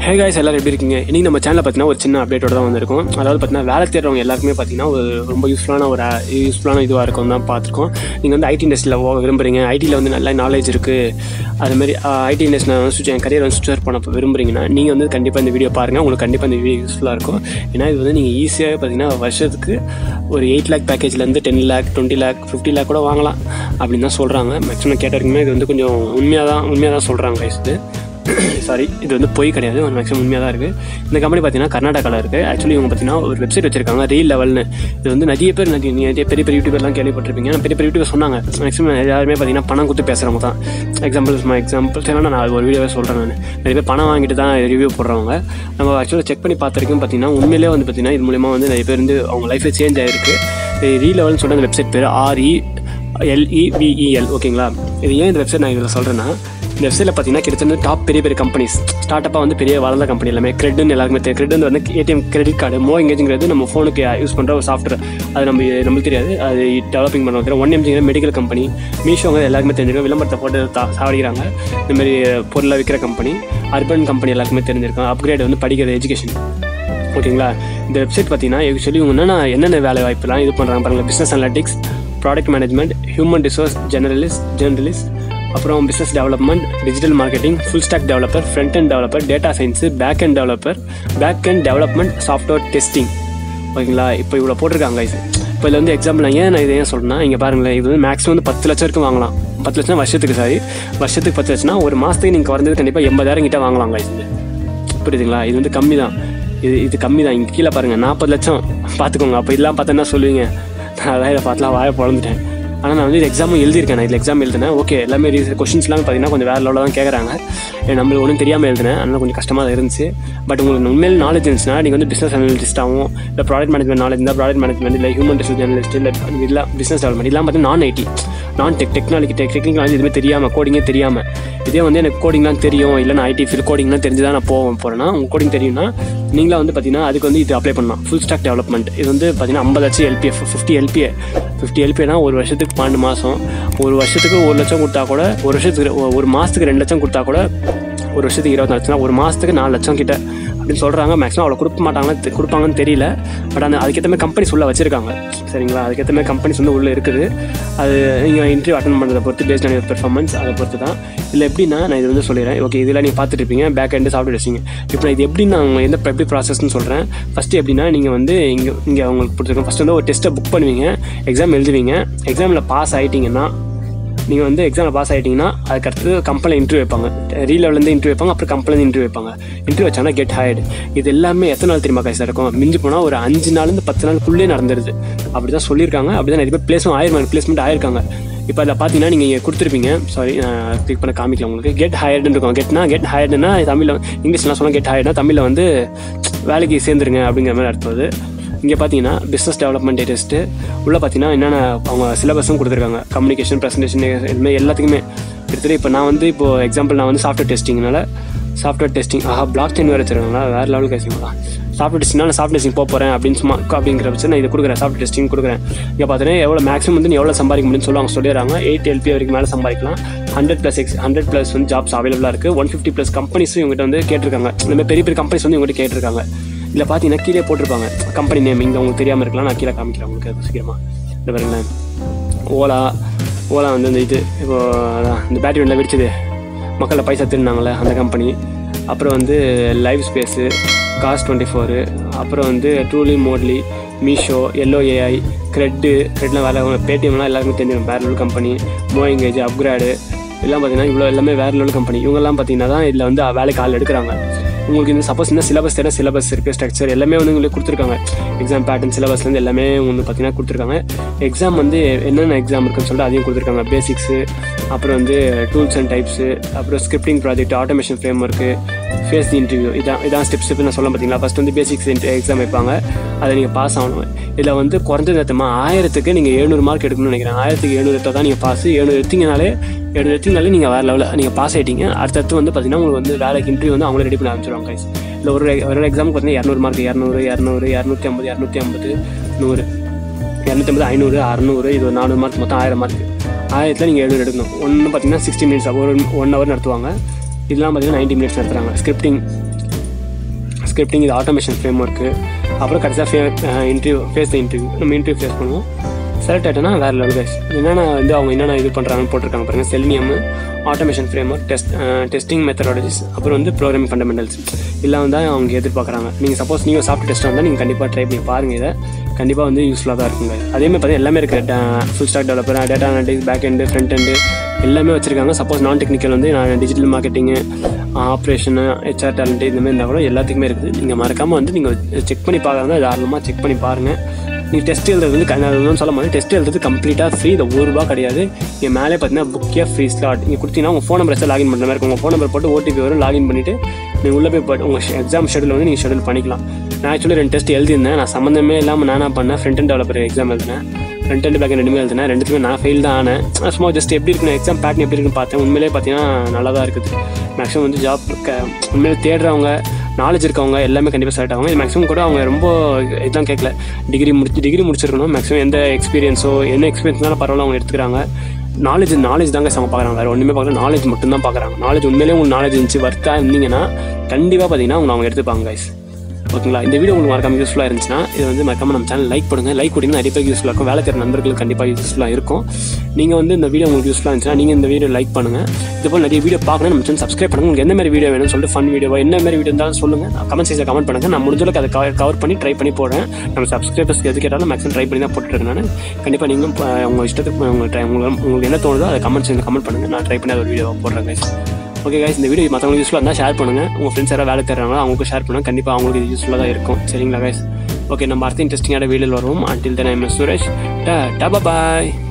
Hey guys எல்லாரும் எப்படி இருக்கீங்க இன்னைக்கு நம்ம சேனலில் பார்த்தீங்கன்னா ஒரு சின்ன அப்டேட்டோட தான் வந்திருக்கும் அதாவது பார்த்தீங்கன்னா வேலை தேடுறவங்க எல்லாருக்குமே பார்த்தீங்கன்னா ஒரு ரொம்ப யூஸ்ஃபுல்லான ஒரு யூஸ்ஃபுல்லான இதுவாக இருக்கும் தான் பார்த்துருக்கோம் நீங்கள் வந்து ஐடி இண்டஸ்ட்ரியில் போக விரும்புறீங்க ஐடியில் வந்து நல்ல நாலேஜ் இருக்குது அதுமாரி ஐடி இண்டஸ்ட்ரியில் வந்து சுவிட்ச் என் கரியர் வந்து சுவிச் பண்ண விரும்புறீங்கன்னா நீங்கள் வந்து கண்டிப்பாக இந்த வீடியோ பாருங்கள் உங்களுக்கு கண்டிப்பாக இந்த வீடியோ யூஸ்ஃபுல்லாக இருக்கும் ஏன்னா இது வந்து நீங்கள் ஈஸியாக பார்த்தீங்கன்னா வருஷத்துக்கு ஒரு எயிட் லேக் பேக்கேஜ்லேருந்து ten lakh twenty lakh fifty lakh கூட வாங்கலாம் அப்படின்னு தான் சொல்கிறாங்க மேக்ஸிமம் கேட்ட வரைக்குமே இது வந்து கொஞ்சம் உண்மையாக தான் உண்மையாக தான் சொல்கிறாங்க guys இது சாரி இது வந்து பொய் கிடையாது ஒரு மேக்ஸிமம் உண்மையாக தான் இருக்குது இந்த கம்பெனி பார்த்தீங்கன்னா கர்நாடகாவில் இருக்குது ஆக்சுவலி இவங்க பார்த்தீங்கன்னா ஒரு வெப்சைட் வச்சிருக்காங்க ரீல் லெவல்னு இது வந்து நிறைய பேர் நிறைய நிறைய பெரிய பெரிய யூடியூபர்லாம் கேள்விப்பட்டிருப்பீங்க பெரிய பெரிய யூடியூபர் சொன்னாங்க மேக்ஸிமம் எல்லாருமே பார்த்தீங்கன்னா பணம் கொடுத்து பேசுகிறவங்க தான் எக்ஸாம்பிள்ஸ் மை எக்ஸாம்பிள்ஸ் எல்லாம் நான் ஒரு வீடியோவே சொல்கிறேன் நான் நிறைய பேர் பணம் வாங்கிட்டு தான் ரிவ்யூ போடுறவங்க நம்ம ஆக்சுவலாக செக் பண்ணி பார்த்த வரைக்கும் பார்த்தீங்கன்னா உண்மையிலே வந்து பார்த்தீங்கன்னா இது மூலிமா வந்து நிறைய பேர் வந்து அவங்க லைஃபே சேஞ்ச் ஆகிருக்கு ரீ லெவல்னு சொல்கிற அந்த வெப்சைட் பேர் ஆர்இ எல்இவிஇஎல் ஓகேங்களா இது ஏன் இந்த வெப்சைட் நான் இதில் சொல்கிறேன்னா இந்த வெப்சைட்டில் பார்த்தீங்கன்னா கிட்டத்தட்ட டாப் பெரிய பெரிய கம்பெனிஸ் ஸ்டார்ட் அப்பாக வந்து பெரிய வளர்ந்த கம்பெனி எல்லாமே கிரெட்னு எல்லாருக்குமே தெரியும் கிரெட் வந்து ஏடிஎம் கிரெடிட் கார்டு மோ எங்கேஜுங்கிறது நம்ம ஃபோனுக்கு யூஸ் பண்ணுற ஒரு சாஃப்ட்வேர் அது நம்ம நம்மளுக்கு தெரியாது அது டெவலப்பிங் பண்ண தெரியும் ஒன் எம்ஜிங்கிற மெடிக்கல் கம்பெனி மீஷோங்க எல்லாருக்குமே தெரிஞ்சிருக்கும் விளம்பரத்தை போட்டு தா சாவடிக்கிறாங்க இந்த மாதிரி பொருளை விற்கிற கம்பெனி அர்பன் கம்பெனி எல்லாருக்குமே தெரிஞ்சிருக்கும் அப்கிரேட் வந்து படிக்கிறது எஜுகேஷன் ஓகேங்களா இந்த வெப்சைட் பார்த்தீங்கன்னா ஆக்சுவலி இவங்க என்னென்ன என்னென்ன வேலை வாய்ப்புலாம் இது பண்ணுறாங்க பாருங்கள் business analytics product management human resource generalist journalist அப்புறம் business development digital marketing full stack developer front end developer data science back end developer back end development software testing ஓகேங்களா இப்போ இவ்வளோ போட்டிருக்காங்க இது இப்போ இதில் வந்து எக்ஸாம்பிள் நான் ஏன் நான் இதை ஏன் சொல்றேன்னா இங்கே பாருங்களேன் இது வந்து மேக்ஸிமம் வந்து பத்து லட்சம் வரைக்கும் வாங்கலாம் பத்து லட்சம் வருஷத்துக்கு சாரி வருஷத்துக்கு பத்து லட்சம்னா ஒரு மாதத்துக்கு நீங்கள் குறைஞ்சது கண்டிப்பாக எண்பதாயிரம் கிட்ட வாங்கலாம் guys இது புரியுதுங்களா இது வந்து கம்மி தான் இது இது கம்மி தான் இங்கே கீழே பாருங்கள் நாற்பது லட்சம் பார்த்துக்கோங்க அப்போ இதெல்லாம் பார்த்தா என்ன சொல்லுவீங்க நான் அதான் இதை பார்த்துலாம் வாய பிறந்துட்டேன் ஆனால் நான் வந்து இது எக்ஸாமும் எழுதியிருக்கேன் நான் இதில் எக்ஸாம் எழுதினேன் ஓகே எல்லாமே கொஷின்ஸ்லாம் பார்த்தீங்கன்னா கொஞ்சம் வேறு லெவலில் தான் கேட்குறாங்க நம்மளுக்கு ஒன்றும் தெரியாமல் எழுதினேன் அதனால் கொஞ்சம் கஷ்டமாக தான் இருந்துச்சு பட் உங்களுக்கு உண்மையில் நாலேஜ் இருந்துச்சுன்னா நீங்கள் வந்து பிஸ்னஸ் அனலிஸ்ட்டாகவும் இல்லை ப்ராடக்ட் மேனேஜ்மெண்ட் நாலேஜ் இருந்தால் ப்ராடக்ட் மேனேஜ்மெண்ட் இல்லை ஹியூமன் ரிசோர்ஸ் ஜெர்னலிஸ்ட் இல்லை இல்லை பிஸ்னஸ் டெவலப்மெண்ட் இதெல்லாம் பார்த்தீங்கன்னா non IT non tech technology tech technical knowledge எதுவுமே தெரியாமல் கோடிங்கே தெரியாமல் இதே வந்து எனக்கு கோடிங்லாம் தெரியும் இல்லை நான் ஐடி ஃபீல்ட் கோடிங்லாம் தெரிஞ்சு தான் நான் போவேன் போகிறேன்னா உங்கள் கோடிங் தெரியும்னா நீங்களாம் வந்து பார்த்தீங்கன்னா அதுக்கு வந்து இது அப்ளை பண்ணலாம் ஃபுல் ஸ்டாக் டெவலப்மெண்ட் இது வந்து பார்த்தீங்கன்னா ஐம்பது லட்சம் எல்பிஎஃப் ஃபிஃப்டி எல்பிஏ ஃபிஃப்டி எல்பிஏனா ஒரு வருஷத்துக்கு பன்னெண்டு மாதம் ஒரு வருஷத்துக்கு ஒரு லட்சம் கொடுத்தா கூட ஒரு வருஷத்துக்கு ஒ- ஒரு மாதத்துக்கு ரெண்டு லட்சம் கொடுத்தா கூட ஒரு வருஷத்துக்கு இருபத்தி லட்சம் ஒரு மாதத்துக்கு நாலு லட்சம் கிட்ட அப்படின்னு சொல்கிறாங்க மேக்ஸிமம் அவ்வளோ கொடுக்க மாட்டாங்கன்னு தெ- கொடுப்பாங்கன்னு தெரியல பட் அந்த அதுக்கேற்ற மாதிரி கம்பெனிஸ் உள்ள வச்சிருக்காங்க சரிங்களா அதுக்கேற்ற மாதிரி கம்பெனிஸ் வந்து உள்ளே இருக்குது அது நீங்கள் இன்டர்வியூ அட்டன் பண்ணுறதை பொறுத்து பேஸ்ட் ஆன் பெர்ஃபார்மன்ஸ் அதை பொறுத்து தான் இல்லை எப்படின்னா நான் இது வந்து சொல்லிடுறேன் ஓகே இதெல்லாம் நீங்கள் பார்த்துட்டு இருப்பீங்க பேக் எண்டு சாஃப்ட்வேர் டெஸ்டிங் இப்போ நான் இது எப்படி நான் எந்த எப்படி ப்ராசஸ்னு சொல்கிறேன் ஃபஸ்ட்டு எப்படின்னா நீங்கள் வந்து இங்கே இங்கே அவங்களுக்கு கொடுத்துருக்கோம் ஃபஸ்ட்டு வந்து ஒரு டெஸ்ட்டை புக் பண்ணுவீங்க எக்ஸாம் எழுதுவீங்க எக்ஸாமில் பாஸ் ஆகிட்டீங்கன்னா நீங்கள் வந்து எக்ஸாமில் பாஸ் ஆகிட்டீங்கன்னா அதுக்கு அடுத்து கம்பெனியில் இன்டர்வியூ வைப்பாங்க ரீ லெவலேருந்து இன்டர்வியூ வைப்பாங்க அப்புறம் கம்பெனியில் இன்டர்வியூ வைப்பாங்க இன்டர்வியூ வச்சாங்கன்னா கெட் ஹையர்டு இது எல்லாமே எத்தனை நாள் தெரியுமா கைஸ் இருக்கும் மிஞ்சி போனால் ஒரு அஞ்சு நாள்லேருந்து பத்து நாளுக்குள்ளே நடந்துருது அப்படி தான் சொல்லியிருக்காங்க அப்படி தான் நிறைய பேர் பிளேஸ்மெண்ட் ஆயிருக்காங்க பிளேஸ்மெண்ட் ஆயிருக்காங்க இப்போ அதில் பார்த்தீங்கன்னா நீங்கள் கொடுத்துருப்பீங்க சாரி கிளிக் பண்ண காமிக்கல உங்களுக்கு கெட் ஹையர்டுன்னு இருக்கும் கெட்னா கெட் ஹையர்டுனா தமிழில் இங்கிலீஷ்லாம் சொன்னால் கெட் ஹையர்னா தமிழில் வந்து வேலைக்கு சேர்ந்துருங்க அப்படிங்கிற மாதிரி அர்த்தம் அது இங்கே பார்த்தீங்கன்னா பிஸ்னஸ் டெவலப்மெண்ட் டெஸ்ட்டு உள்ளே பார்த்தீங்கன்னா என்னென்ன அவங்க சிலபஸும் கொடுத்துருக்காங்க கம்யூனிகேஷன் ப்ரெசன்டேஷன் இதுமாதிரி எல்லாத்துக்குமே எடுத்துகிட்டு இப்போ நான் வந்து இப்போ எக்ஸாம்பிள் நான் வந்து சாஃப்ட்வேர் டெஸ்டிங்னால சாஃப்ட்வேர் டெஸ்டிங் ஆஹா பிளாக் செயின் வேறு வச்சிருக்காங்களா வேறு லெவலுக்கு பேசுங்களா சாஃப்ட்வேர் டெஸ்டிங்னா நான் சாஃப்ட்வேர் டெஸ்டிங் போக போகிறேன் அப்படின்னு சும்மா அப்படிங்கிற பட்சம் நான் இது கொடுக்குறேன் சாஃப்ட்வேர் டெஸ்டிங் கொடுக்குறேன் இங்கே பார்த்தீங்கன்னா எவ்வளோ மேக்ஸிமம் வந்து நீ எவ்வளோ சம்பாதிக்க முடியும்னு சொல்லுவாங்க சொல்லிடுறாங்க எயிட் எல்பி வரைக்கும் மேலே சம்பாதிக்கலாம் hundred plus x hundred plus வந்து ஜாப்ஸ் அவைலபிளாக இருக்குது ஒன் ஃபிஃப்டி ப்ளஸ் கம்பெனிஸும் இவங்ககிட்ட வந்து கேட்டிருக்காங்க இந்த மாதிரி பெரிய பெரிய கம்பெனிஸ் வந்து இவங்ககிட்ட கேட்டிருக்காங்க இதில் பார்த்தீங்கன்னா கீழே போட்டிருப்பாங்க கம்பெனி நேம் இங்கே உங்களுக்கு தெரியாமல் இருக்கலாம் நான் கீழே காமிக்கிறேன் உங்களுக்கு அது சீக்கிரமாக இந்த பாருங்களேன் ஓலா ஓலா வந்து இந்த இது இப்போ அதான் இந்த பேட்டரி ஒன்றில் வெடிச்சது மக்களை பைசா திருநாங்களே அந்த கம்பெனி அப்புறம் வந்து live space cars twenty four அப்புறம் வந்து truly madly Meesho yellow AI Cred க்ரெட்லாம் வேலை பேடிஎம்லாம் எல்லாருக்குமே தெரிஞ்சிடும் வேறு level company MoEngage upGrad எல்லாம் பார்த்தீங்கன்னா இவ்வளோ எல்லாமே வேறு லெவல் கம்பெனி இவங்கெல்லாம் பார்த்தீங்கன்னா தான் இதில் வந்து வேலைக்கு ஆள் எடுக்கிறாங்க உங்களுக்கு இந்த சப்போஸ் என்ன சிலபஸ் தேவை சிலபஸ் இருக்குது ஸ்ட்ரக்சர் எல்லாமே வந்து உங்களுக்கு கொடுத்துருக்காங்க எக்ஸாம் பேட்டர்ன் சிலபஸ்லேருந்து எல்லாமே வந்து பார்த்தீங்கன்னா கொடுத்துருக்காங்க எக்ஸாம் வந்து என்னென்ன எக்ஸாம் இருக்குன்னு சொல்லிட்டு அதையும் கொடுத்துருக்காங்க பேசிக்ஸு அப்புறம் வந்து டூல்ஸ் அண்ட் டைப்ஸு அப்புறம் scripting project automation framework face the interview இதான் இதான் ஸ்டெப் ஸ்டெப் நான் சொல்ல பார்த்தீங்களா ஃபஸ்ட் வந்து பேசிக்ஸ் எக்ஸாம் வைப்பாங்க அதை நீங்கள் பாஸ் ஆகணும் இதில் வந்து குறைஞ்சது எத்தமா ஆயிரத்துக்கு நீங்கள் எழுநூறு மார்க் எடுக்கணும்னு நினைக்கிறேன் ஆயிரத்துக்கு எழுநூறு எடுத்தால் தான் நீங்கள் பாஸ் எழுநூறு எடுத்தீங்கனாலே எழுநூறு எடுத்தீங்கனாலே நீங்கள் வேறு லெவலில் நீங்கள் பாஸ் ஆகிட்டீங்க அடுத்தடுத்து வந்து பார்த்தீங்கன்னா உங்களுக்கு வந்து வேலைக்கு இன்டர்வியூ வந்து அவங்களே ரெடி பண்ணி ஆரம்பிச்சிருவாங்க கைஸ் இல்லை ஒரு ஒரு எக்ஸாமுக்கு பார்த்தீங்கன்னா இரநூறு மார்க் இரநூறு இரநூறு இரநூத்தி ஐம்பது இரநூத்தி ஐம்பது நூறு இரநூத்தி ஐம்பது ஐநூறு அறநூறு இது ஒரு நானூறு மார்க் மொத்தம் ஆயிரம் மார்க் ஆயிரத்தில் நீங்கள் எழுநூறு எடுக்கணும் ஒன்று பார்த்தீங்கன்னா சிக்ஸ்டி மினிட்ஸ் ஒரு ஒன் ஹவர் நடத்துவாங்க இதெல்லாம் பார்த்தீங்கன்னா நைன்ட்டி மினிட்ஸ் நடத்துகிறாங்க ஸ்கிரிப்டிங் ஸ்கிரிப்டிங் இது ஆட்டோமேஷன் ஃப்ரேம் ஒர்க்கு அப்புறம் கடைசியாக ஃபே இன்டர்வியூ ஃபேஸ் த இன்டர்வியூ நம்ம இன்டர்வியூ ஃபேஸ் பண்ணுவோம் செலக்ட் ஆகிட்டோன்னா வேறு லெவல் கைஸ் என்னென்ன வந்து அவங்க என்னென்ன இது பண்ணுறாங்கன்னு போட்டிருக்காங்க பாருங்கள் selenium automation framework test testing methodologies அப்புறம் வந்து ப்ரோக்ராமிங் ஃபண்டமெண்டல்ஸ் எல்லாம் வந்து அவங்க எதிர்பார்க்குறாங்க நீங்கள் சப்போஸ் நீங்கள் சாஃப்ட் டெஸ்ட் வந்தால் நீங்கள் கண்டிப்பாக ட்ரை பண்ணி பாருங்கள் இதை கண்டிப்பாக வந்து யூஸ்ஃபுல்லாக தான் இருக்குங்க அதேமாதிரி பார்த்தீங்கன்னா எல்லாமே இருக்குது full stack developer data analytics back end front end எல்லாமே வச்சிருக்காங்க சப்போஸ் நான் டெக்னிக்கல் வந்து நான் digital marketing operation HR talent இந்த மாதிரி இருந்தால் கூட எல்லாத்துக்குமே இருக்குது நீங்கள் மறக்காமல் வந்து நீங்கள் செக் பண்ணி பார்க்குறதா தாராளமாக செக் பண்ணி பாருங்கள் நீங்கள் டெஸ்ட் எழுதுறது வந்து க- நான் ஒன்றும் சொல்ல மாதிரி டெஸ்ட் எழுதுறது கம்ப்ளீட்டாக ஃப்ரீ இந்த ஒரு ரூபா கிடையாது இங்கே மேலே பார்த்தீங்கன்னா புக்கே ஃப்ரீ ஸ்லாட் நீங்கள் கொடுத்தீங்கன்னா உங்கள் ஃபோன் நம்பர் லாகின் பண்ணுற மாதிரி இருக்கும் உங்கள் ஃபோன் நம்பர் போட்டு ஓடிபி வரும் லாகின் பண்ணிவிட்டு நீங்கள் உள்ளே போய் போட்டு உங்கள் எக்ஸாம் ஷெடியூல் வந்து நீங்கள் ஷெடியூல் பண்ணிக்கலாம் நான் ஆக்சுவலி ரெண்டு டெஸ்ட் எழுதியிருந்தேன் நான் சம்மந்தமே இல்லாமல் நானாக பண்ணேன் ஃப்ரண்ட் அண்ட் டெவலப்பர் எக்ஸாம் எழுதினேன் ஃப்ரண்ட் அண்ட் பேக் ரெண்டுமே எழுதினேன் ரெண்டுத்துமே நான் ஃபெயில் தான் ஆனேன் நான் சும்மா ஜஸ்ட் எப்படி இருக்குன்னு எக்ஸாம் பேட்டர்ன் எப்படி இருக்குன்னு பார்த்தேன் உண்மையிலே பார்த்தீங்கன்னா நல்லா தான் இருக்குது மேக்ஸிமம் வந்து ஜாப் க உண்மையிலே தேடுறவங்க நாலேஜ் இருக்கவங்க எல்லாமே கண்டிப்பாக செலக்ட் ஆகும் இது மேக்ஸிமம் கூட அவங்க ரொம்ப இதெல்லாம் கேட்கல டிகிரி முடிச்சு டிகிரி முடிச்சிருக்கணும் மேக்ஸிமம் எந்த எக்ஸ்பீரியன்ஸோ என்ன எக்ஸ்பீரியன்ஸ்னாலும் பரவாயில்ல அவங்க எடுத்துக்கிறாங்க நாலேஜ் நாலேஜ் தாங்க அவங்க பார்க்குறாங்க வேறு ஒன்றுமே பார்க்கல நாலேஜ் மட்டும் தான் பார்க்குறாங்க நாலேஜ் உண்மையிலேயே உங்களுக்கு நாலேஜ் இருந்துச்சு ஒர்த்தாக இருந்தீங்கன்னா கண்டிப்பாக பார்த்தீங்கன்னா அவங்க அவங்க எடுத்துப்பாங்க guys ஓகேங்களா இந்த வீடியோ உங்களுக்கு மறக்காம யூஸ்ஃபுல்லாக இருந்துச்சுன்னா இது வந்து மறக்காம நம்ம சேனல் லைக் பண்ணுங்க லைக் கொடுங்க நிறைய பேருக்கு யூஸ்ஃபுல்லாக இருக்கும் வேலை தேர்ந்த நண்பர்களுக்கு கண்டிப்பாக யூஸ்ஃபுல்லாக இருக்கும் நீங்கள் வந்து இந்த வீடியோ உங்களுக்கு யூஸ்ஃபுல்லாக இருந்துச்சுன்னா நீங்கள் இந்த வீடியோ லைக் பண்ணுங்க இது போல் நிறைய வீடியோ பார்க்கணும் நம்ம சேனல் சப்ஸ்கிரைப் பண்ணுங்க உங்களுக்கு எந்த மாதிரி வீடியோ வேணும்னு சொல்லிட்டு ஃபன் வீடியோ என்ன மாதிரி வீடியோ இருந்தாலும் சொல்லுங்க கமெண்ட் செக்ஷனில் கமெண்ட் பண்ணுங்க நான் முடிஞ்ச அளவுக்கு அதை கவர் பண்ணி ட்ரை பண்ணி போடுறேன் நம்ம சப்ஸ்கிரைபர்ஸ் எது கேட்டாலும் மேக்ஸிமம் ட்ரை பண்ணி தான் போட்டுருக்கேன் நான் கண்டிப்பாக நீங்களும் ப- உங்க இஷ்டத்துக்கு உங்க try- உங்களுக்கு உங்களுக்கு என்ன தோணுதோ அதை கமெண்ட் செக்ஷனில் கமெண்ட் பண்ணுங்க நான் ட்ரை பண்ணி அதை ஒரு வீடியோ போடுறேன் guys. ஓகே guys இந்த வீடியோ மற்றவங்களுக்கு யூஸ்ஃபுல்லாக இருந்தால் ஷேர் பண்ணுங்கள் உங்கள் ஃப்ரெண்ட்ஸ் யாராவது வேலை தர்றாங்களோ அவங்களுக்கு ஷேர் பண்ணுங்கள் கண்டிப்பாக அவங்களுக்கு இது யூஸ்ஃபுல்லாக தான் இருக்கும் சரிங்களா guys ஓகே நம்ம அடுத்த இன்ட்ரெஸ்டிங்கான வீடியோவில் வருவோம் அன்டில் தன் ஐம் சுரேஷ் டா பாய்